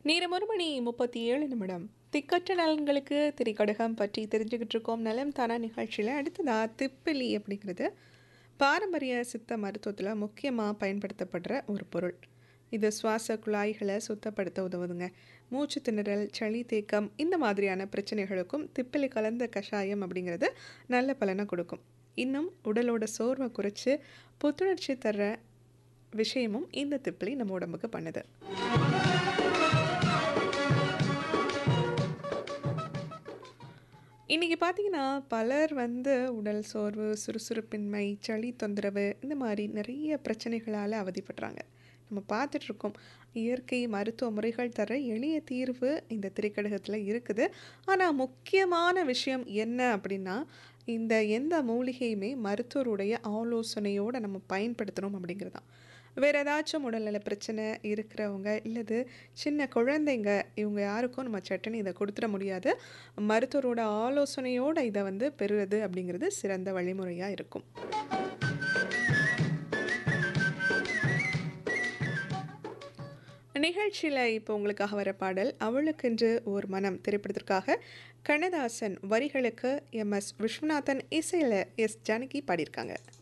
நேரம் ஒரு மணி முப்பத்தி ஏழு நிமிடம் திக்கற்ற நலன்களுக்கு திரிகடகம் பற்றி தெரிஞ்சுக்கிட்டு இருக்கோம் நலம் தானா நிகழ்ச்சியில் அடுத்ததா திப்பிலி அப்படிங்கிறது பாரம்பரிய சித்த மருத்துவத்தில் முக்கியமாக பயன்படுத்தப்படுற ஒரு பொருள் இது சுவாச குழாய்களை சுத்தப்படுத்த உதவுதுங்க மூச்சு திணறல் சளி தேக்கம் இந்த மாதிரியான பிரச்சனைகளுக்கும் திப்பிலி கலந்த கஷாயம் அப்படிங்கிறது நல்ல பலனை கொடுக்கும் இன்னும் உடலோட சோர்வை குறைச்சி புத்துணர்ச்சி தர்ற விஷயமும் இந்த திப்பிலி நம்ம உடம்புக்கு பண்ணுது இன்றைக்கி பார்த்தீங்கன்னா பலர் வந்து உடல் சோர்வு சுறுசுறுப்பின்மை சளி தொந்தரவு இந்த மாதிரி நிறைய பிரச்சனைகளால் அவதிப்படுறாங்க நம்ம பார்த்துட்ருக்கோம் இயற்கை மருத்துவ முறைகள் தர எளிய தீர்வு இந்த திரைக்கடகத்தில் இருக்குது ஆனால் முக்கியமான விஷயம் என்ன அப்படின்னா இந்த எந்த மூலிகையுமே மருத்துவருடைய ஆலோசனையோடு நம்ம பயன்படுத்தணும் அப்படிங்கிறதான் வேறு ஏதாச்சும் உடல்நல பிரச்சனை இருக்கிறவங்க இல்லது சின்ன குழந்தைங்க இவங்க யாருக்கும் நம்ம சட்டனி இதை கொடுத்துட முடியாது மருத்துவரோட ஆலோசனையோடு இதை வந்து பெறுவது அப்படிங்கிறது சிறந்த வழிமுறையாக இருக்கும் நிகழ்ச்சியில் இப்போ உங்களுக்காக வர பாடல் அவளுக்கென்று ஓர் மனம் திரைப்படத்திற்காக கண்ணதாசன் வரிகளுக்கு எம் எஸ் விஸ்வநாதன் இசையில் எஸ் ஜானகி பாடியிருக்காங்க